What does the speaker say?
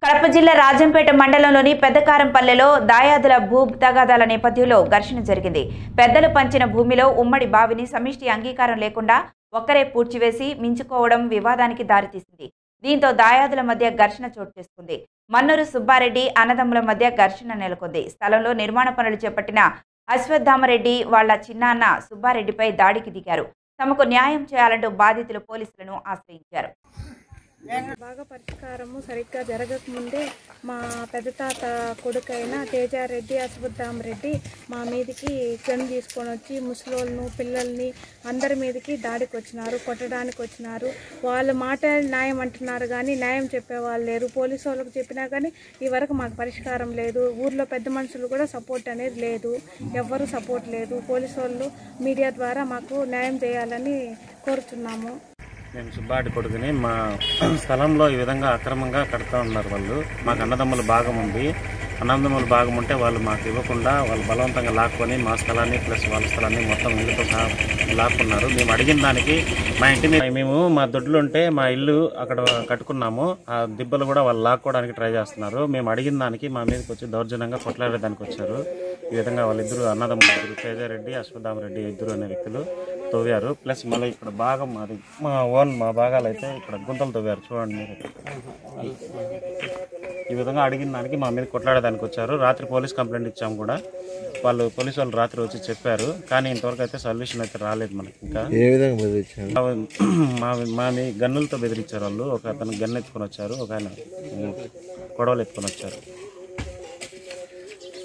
కడప జిల్లా రాజంపేట మండలంలోని పెద్దకారంపల్లెలో దాయాదుల భూ తగాదాల నేపథ్యంలో ఘర్షణ జరిగింది పెద్దలు పంచిన భూమిలో ఉమ్మడి బావిని సమిష్టి అంగీకారం లేకుండా ఒక్కరే పూడ్చివేసి మించుకోవడం వివాదానికి దారితీసింది దీంతో దాయాదుల మధ్య ఘర్షణ చోటు చేసుకుంది మన్నూరు సుబ్బారెడ్డి అన్నదమ్ముల మధ్య ఘర్షణ నెలకొంది స్థలంలో నిర్మాణ పనులు చేపట్టిన అశ్వత్థామరెడ్డి వాళ్ల చిన్నాన్న సుబ్బారెడ్డిపై దాడికి దిగారు తమకు న్యాయం చేయాలంటూ బాధితులు పోలీసులను ఆశ్రయించారు బాగా పరిష్కారము సరిగ్గా జరగకముందే మా పెద్ద తాత కొడుకైన తేజారెడ్డి రెడ్డి మా మీదకి గన్ తీసుకొని వచ్చి ముసలోళ్ళను పిల్లల్ని అందరి మీదకి దాడికి వచ్చినారు కొట్టడానికి వచ్చినారు వాళ్ళ మాట న్యాయం అంటున్నారు కానీ న్యాయం చెప్పేవాళ్ళు లేరు పోలీసు వాళ్ళకి చెప్పినా కానీ ఈ వరకు మాకు పరిష్కారం లేదు ఊర్లో పెద్ద మనుషులు కూడా సపోర్ట్ అనేది లేదు ఎవ్వరు సపోర్ట్ లేదు పోలీసు వాళ్ళు మీడియా ద్వారా మాకు న్యాయం చేయాలని కోరుతున్నాము నేను సుబ్బాటి కొడుకుని మా స్థలంలో ఈ విధంగా అక్రమంగా కడతా ఉన్నారు వాళ్ళు మాకు అన్నదమ్ముల భాగం ఉంది అన్నదమ్ముల భాగం ఉంటే వాళ్ళు మాకు ఇవ్వకుండా వాళ్ళు బలవంతంగా లాక్కొని మా స్థలాన్ని ప్లస్ వాళ్ళ స్థలాన్ని మొత్తం ఇల్లుతో సహా లాక్కున్నారు మేము అడిగిన దానికి మా ఇంటి మీద మేము మా దొడ్లు ఉంటే మా ఇల్లు అక్కడ కట్టుకున్నాము ఆ దిబ్బలు కూడా వాళ్ళు లాక్కోవడానికి ట్రై చేస్తున్నారు మేము అడిగిన దానికి మా మీదకి వచ్చి దౌర్జన్యంగా కొట్లాడడానికి వచ్చారు ఈ విధంగా వాళ్ళిద్దరు అన్నదమ్ములు ఇద్దరు తేజారెడ్డి అశ్వత్థామరెడ్డి ఇద్దరు అనే వ్యక్తులు తవ్వారు ప్లస్ మళ్ళీ ఇక్కడ భాగం మాది మా ఓన్ మా భాగాలు అయితే ఇక్కడ గుంతలు తవ్వారు చూడండి మీరు ఈ విధంగా అడిగిన దానికి మా మీద కొట్లాడడానికి వచ్చారు రాత్రి పోలీస్ కంప్లైంట్ ఇచ్చాము కూడా వాళ్ళు పోలీసు వాళ్ళు రాత్రి వచ్చి చెప్పారు కానీ ఇంతవరకు అయితే సొల్యూషన్ అయితే రాలేదు మనకి ఇంకా ఏ విధంగా బెదిరించారు మా మాని గన్నులతో బెదిరించారు వాళ్ళు ఒక అతను గన్ను ఎత్తుకొని వచ్చారు ఒక ఆయన ఉమ్, గొడవలు ఎత్తుకొని వచ్చారు